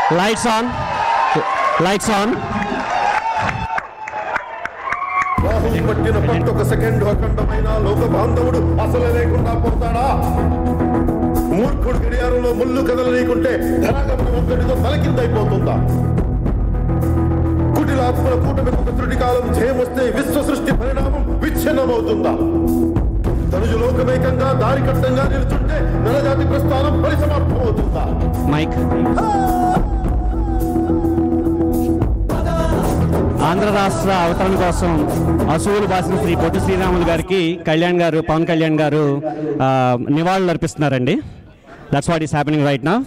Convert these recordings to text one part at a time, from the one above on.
lights on lights on Rahul పట్టిన పట్టొక second అఖండమైన లోక బాంధవుడు అసలు లేకుండా పోతాడా మూర్ఖుడు గడియారంలో ముళ్ళు కదలనీకుంటే ధనాగమనం ఒక్కడితో తలకిందైపోతుందా కుటిలాత్మల కూటమికి ఒక త్రుటి కాలం జయమొస్తే విశ్వ సృష్టి పరిణామం విచ్ఛిన్నమవుతుందా తనుజు లోకమేకంగా దారి కట్టంగా నిలుచుంటే నరజాతి ప్రస్థానం పరిసమాప్తమవుతుందా మైక్ ఆంధ్ర రాష్ట్ర అవతరణ కోసం అసూలు బాసిన శ్రీ పొట్టి శ్రీరాములు గారికి కళ్యాణ్ గారు పవన్ కళ్యాణ్ గారు ఆ, నివాళులు అర్పిస్తున్నారండి that's what is happening right నా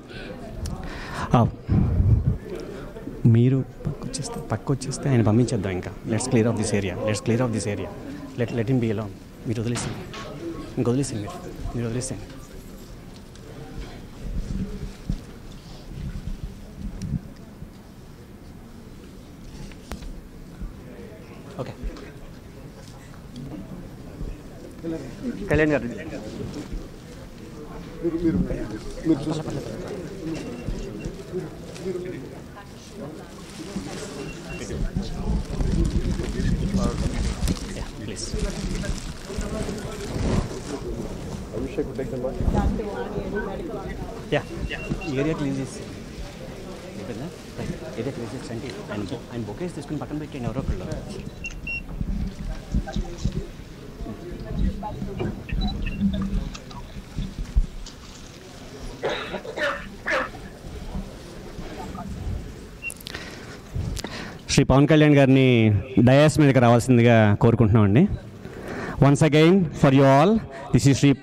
మీరు పక్క వచ్చేస్తే పక్క వచ్చేస్తే ఆయన పంపించేద్దాం ఇంకా let's clear off this area let's clear off this area let let in be అలా మీరు వదిలేసింది ఇంక వదిలేసింది మీరు మీరు వదిలేసింది ఓకే కళ్యాణ్ గారు ప్లీజ్ యా ఏరియా క్లీన్ చేసి అయిపోయిందా రైట్ ఏరియా క్లీన్ చేసి అంటే ఆయన బొ- ఆయన బొకేస్ తీసుకుని పక్కన పెట్టండి ఎవరో ఒకళ్ళు శ్రీ పవన్ కళ్యాణ్ గారిని డయాస్ మీదకి రావాల్సిందిగా కోరుకుంటున్నామండి once again for you all this ఈ శ్రీ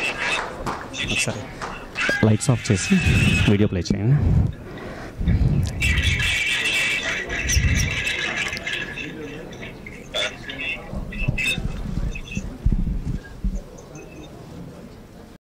ఒకసారి లైట్స్ ఆఫ్ చేసి వీడియో ప్లే చేయండి